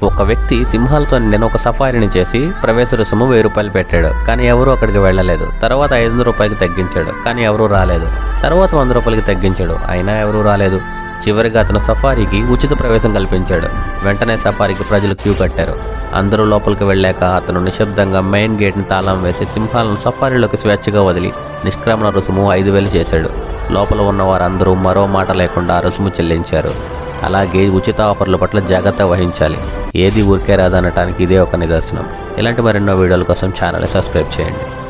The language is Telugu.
ఒక వ్యక్తి సింహాలతో నిన్న ఒక సఫారీని చేసి ప్రవేశ రుసుము వెయ్యి రూపాయలు పెట్టాడు కానీ ఎవరూ అక్కడికి వెళ్ళలేదు తర్వాత ఐదు వందల రూపాయలకి తగ్గించాడు కానీ ఎవరూ రాలేదు తర్వాత వంద రూపాయలకి తగ్గించాడు అయినా ఎవరూ రాలేదు చివరిగా అతను సఫారీకి ఉచిత ప్రవేశం కల్పించాడు వెంటనే సఫారీకి ప్రజలు క్యూ కట్టారు అందరూ లోపలికి వెళ్ళాక అతను నిశ్శబ్దంగా మెయిన్ గేట్ని తాళం వేసి సింహాలను సఫారీలోకి స్వేచ్ఛగా వదిలి నిష్క్రమణ రుసుము ఐదు వేలు చేశాడు లోపల ఉన్న వారందరూ మరో మాట లేకుండా ఆ రుసుము చెల్లించారు అలాగే ఉచిత ఆఫర్ల పట్ల జాగ్రత్త వహించాలి ఏది ఊరికే రాదనటానికి ఇదే ఒక నిదర్శనం ఇలాంటి మరెన్నో వీడియోల కోసం ఛానల్ సబ్స్క్రైబ్ చేయండి